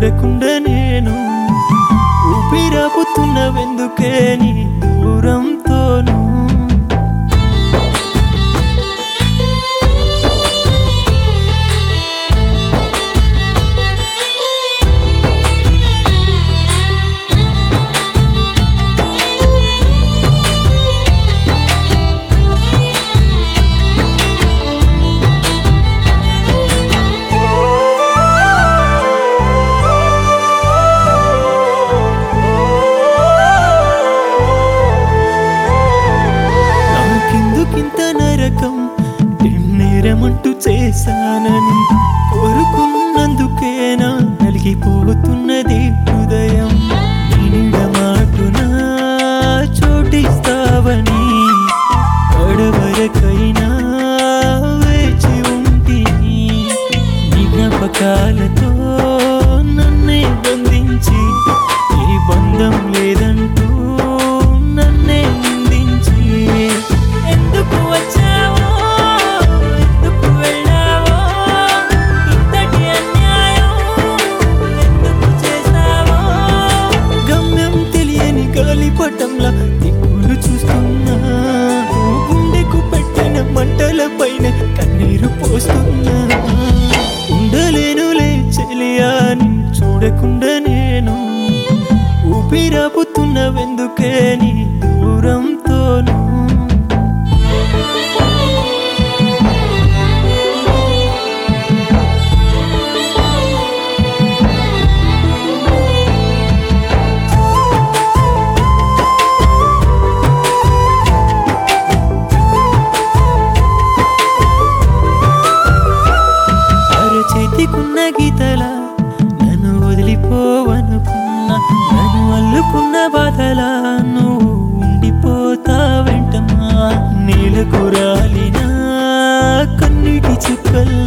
చూడకుండా నేను ఊపిరాపుతున్నవెందుకే నీ దూరంతోను నాకెందుకింత నరకం ఏం నేరమంటూ చేశానని కోరుకున్నందుకేనా నలిగిపోతున్నది హృదయం నిండ మాటునా చోటిస్తావని కడవరకైనా వేచి ఉంటిని నీ జ్ఞాపకాలతో నన్నే బంధించి ఏ బంధం లేదంటూ నన్నే నిందించి ఎందుకు వచ్చావో ఎందుకు వెళ్ళావో ఇంతటి అన్యాయం ఎందుకు చేశావో గమ్యం తెలియని గాలిపటంలా దిక్కులు చూస్తున్నా గుండెకు పెట్టిన మంటల పైన కన్నీరు పోస్తున్నా ఉండలేనులే చెలియాని చూడకుండా నేను ఊపిరాపుతున్నవెందుకే నీ దూరంతోను అరచేతికున్న గీతల నన్ను వదిలిపోవనుకున్నా నన్ను అల్లుకున్న బాధల నువ్వు ఉండిపోతా వెంటమా నీలకు రాలిన కన్నీటి చుక్కల్లా